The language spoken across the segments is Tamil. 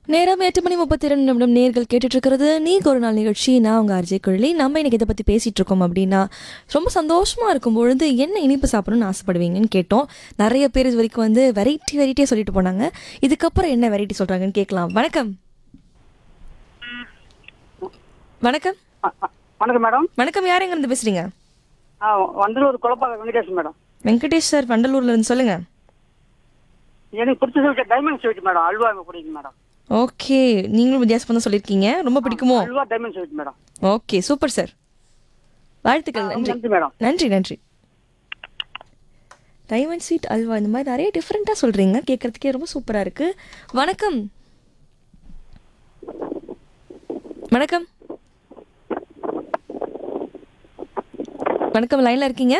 நேரம் எட்டு மணி முப்பத்தி ரெண்டு நிமிடம் நேர்கள் கேட்டுட்டு இருக்கிறது நீ ஒரு நாள் நிகழ்ச்சி நான் உங்கள் அர்ஜய் குழலி நம்ம இன்னைக்கு இதை பற்றி பேசிகிட்டு இருக்கோம் அப்படின்னா ரொம்ப சந்தோஷமாக இருக்கும் பொழுது என்ன இனிப்பு சாப்பிடணும்னு ஆசைப்படுவீங்கன்னு கேட்டோம் நிறைய பேர் இது வரைக்கும் வந்து வெரைட்டி வெரைட்டியாக சொல்லிட்டு போனாங்க இதுக்கப்புறம் என்ன வெரைட்டி சொல்கிறாங்கன்னு கேட்கலாம் வணக்கம் வணக்கம் வணக்கம் மேடம் வணக்கம் யார் எங்கேருந்து பேசுகிறீங்க ஆ வண்டலூர் குழப்பாக வெங்கடேஷ் மேடம் வெங்கடேஷ் சார் வண்டலூர்ல இருந்து சொல்லுங்கள் எனக்கு பிடிச்ச sweet diamond sweet madam halwa எனக்கு பிடிக்கும் மேடம் ஓகே நீங்களும் வித்தியாசமாக தான் சொல்லியிருக்கீங்க ரொம்ப பிடிக்குமோ halwa diamond sweet madam okay super sir வாழ்த்துக்கள் நன்றி நன்றி மேடம் நன்றி நன்றி டைமண்ட் ஸ்வீட் அல்வா இந்த மாதிரி நிறைய டிஃப்ரெண்ட்டாக சொல்கிறீங்க கேட்குறதுக்கே ரொம்ப சூப்பராக இருக்குது வணக்கம் வணக்கம் வணக்கம் லைனில் இருக்கீங்க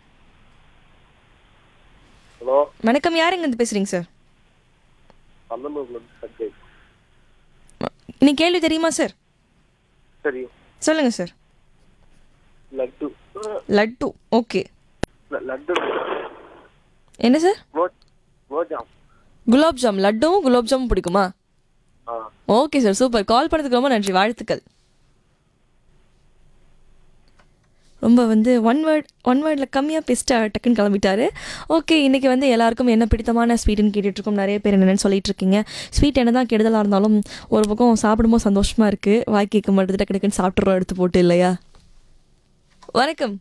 ஹலோ வணக்கம் யார் எங்கேருந்து பேசுகிறீங்க சார் பந்தலூர்லேருந்து சஞ்சய் இன்னைக்கு கேள்வி தெரியுமா சார் சரி சொல்லுங்கள் சார் லட்டு லட்டு ஓகே ல- லட்டு என்ன சார் குலோப் குலோப்ஜாம் குலாப் ஜாம் லட்டும் குலாப் ஜாமுன் பிடிக்குமா ஆ ஓகே சார் சூப்பர் கால் பண்ணதுக்கு ரொம்ப நன்றி வாழ்த்துக்கள் ரொம்ப வந்து ஒன் வேர்ட் ஒன் வேர்டில் கம்மியாக பேசிட்டு டக்குன்னு கிளம்பிட்டாரு ஓகே இன்றைக்கி வந்து எல்லாருக்கும் என்ன பிடித்தமான ஸ்வீட்டுன்னு கேட்டுட்ருக்கோம் நிறைய பேர் என்னென்னு சொல்லிட்டு இருக்கீங்க ஸ்வீட் என்ன தான் கெடுதலாக இருந்தாலும் ஒரு பக்கம் சாப்பிடும்போது சந்தோஷமாக இருக்குது வாய் கேட்க மாட்டேது டக்கு டக்குன்னு சாப்பிட்றோம் எடுத்து போட்டு இல்லையா வணக்கம்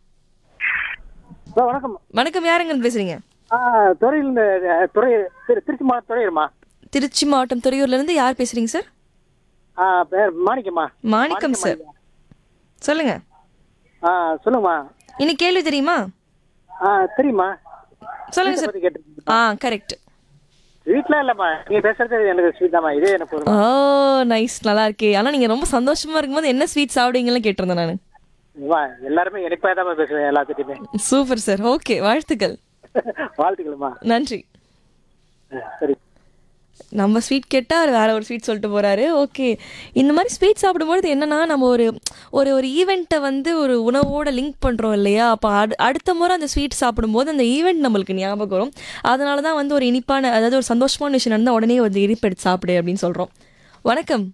ஹலோ வணக்கம் வணக்கம் யாருங்கன்னு பேசுகிறீங்க ஆ துறையில் இந்த அஹ், துறை திரு- திருச்சி மாவட்ட துறையிருமா திருச்சி மாவட்டம் துறையூர்லேருந்து யார் பேசுகிறீங்க சார் ஆ பேர் மாணிக்கம்மா மாணிக்கம் சார் சொல்லுங்கள் ஆ சொல்லுங்கம்மா இன்னைக்கு கேள்வி தெரியுமா ஆ தெரியுமா சொல்லுங்க பத்தி சார் கேட்டு ஆ கரெக்ட் வீட்டில் இல்லைம்மா நீங்கள் பேசுறது எனக்கு ஸ்வீட் தாம்மா இதே எனக்கு ஒரு ஓ நைஸ் நல்லா இருக்கே ஆனா நீங்க ரொம்ப சந்தோஷமா இருக்கும்போது என்ன ஸ்வீட் சாப்பிடுவீங்கன்னு கேட்டிருந்தேன் நான் அம்மா, எல்லாருமே இனிப்பாக தான் பேசுவேன் எல்லாத்துட்டையுமே சூப்பர் சார் ஓகே வாழ்த்துக்கள் வாழ்த்துக்கள்மா நன்றி ஆ, சரி நம்ம ஸ்வீட் கேட்டால் அவர் வேற ஒரு ஸ்வீட் சொல்லிட்டு போறாரு ஓகே இந்த மாதிரி ஸ்வீட் சாப்பிடும்பொழுது என்னன்னா நம்ம ஒரு ஒரு ஒரு ஈவெண்ட்டை வந்து ஒரு உணவோட லிங்க் பண்ணுறோம் இல்லையா அப்போ அடு அடுத்த முறை அந்த ஸ்வீட் சாப்பிடும்போது அந்த ஈவெண்ட் நம்மளுக்கு ஞாபகம் வரும் அதனால தான் வந்து ஒரு இனிப்பான அதாவது ஒரு சந்தோஷமான விஷயம் நடந்தால் உடனே வந்து இனிப்பு எடுத்து சாப்பிடு அப்படின்னு சொல்கிறோம் வணக்கம்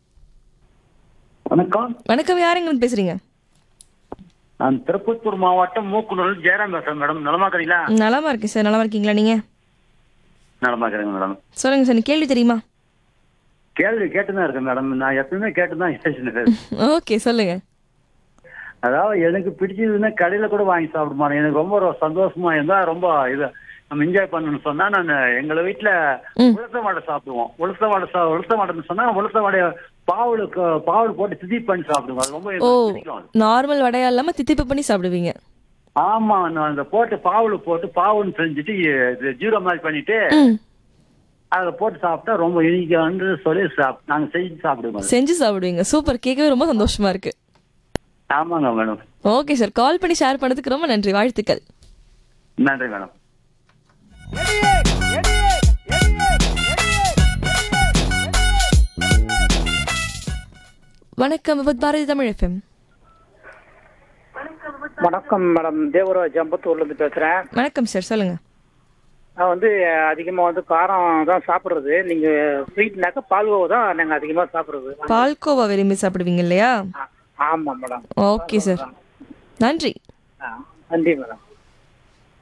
வணக்கம் வணக்கம் யாருங்க பேசுறீங்க நான் திருப்பத்தூர் மாவட்டம் மூக்குனூர் ஜெயராம் பேசுறேன் மேடம் நலமா இருக்கிறீங்களா நலமா இருக்கேன் சார் நலமா இருக்கீங்களா நீங்கள் நலமா இருக்கிறேங்க மேடம் சொல்லுங்க சார் கேள்வி தெரியுமா கேள்வி கேட்டுதான் இருக்கேன் மேடம் நான் எப்பயுமே கேட்டுதான் பேசினேன் ஓகே சொல்லுங்க அதாவது எனக்கு பிடிச்சதுன்னா கடையில கூட வாங்கி சாப்பிட மாட்டேன் எனக்கு ரொம்ப ஒரு சந்தோஷமா இருந்தா ரொம்ப இது நம்ம என்ஜாய் பண்ணணும்னு சொன்னா நான் எங்க வீட்டுல ம். உளுத்த வடை சாப்பிடுவோம் உளுத்த வடை சா உளுத்த வடைன்னு சொன்னா உளுத்த வடைய பாவலுக்கு பாவல் போட்டு திதி பண்ணி சாப்பிடுவோம் அது ரொம்ப ஓ எனக்கு பிடிக்கும் அது. நார்மல் வடையா இல்லாம தித்திப்பு பண்ணி சாப்பிடுவீங்க ஆமா நான் அந்த போட்டு பாவலு போட்டு பாவல்னு செஞ்சுட்டு இது ஜீரோ மாதிரி பண்ணிட்டு ம் அதை போட்டு சாப்பிட்டா ரொம்ப இனிக்கான்னு சொல்லி சாப் நாங்க செஞ்சு சாப்பிடுவோம் அது. செஞ்சு சாப்பிடுவீங்க சூப்பர் கேட்கவே ரொம்ப சந்தோஷமா இருக்கு ஆமாங்க மேடம் ஓகே சார் கால் பண்ணி ஷேர் பண்ணதுக்கு ரொம்ப நன்றி வாழ்த்துக்கள் நன்றி மேடம் வணக்கம் விபத் பாரதி தமிழ் எஃப்எம் வணக்கம் மேடம் தேவராஜ் அம்பத்தூர்லேருந்து பேசுகிறேன் வணக்கம் சார் சொல்லுங்க நான் வந்து அதிகமாக வந்து காரம் தான் சாப்பிட்றது நீங்கள் ஸ்வீட்னாக்கா பால்கோவா தான் நாங்கள் அதிகமாக சாப்பிட்றது பால்கோவா விரும்பி சாப்பிடுவீங்க இல்லையா ஆமாம் மேடம் ஓகே சார் நன்றி ஆ நன்றி மேடம்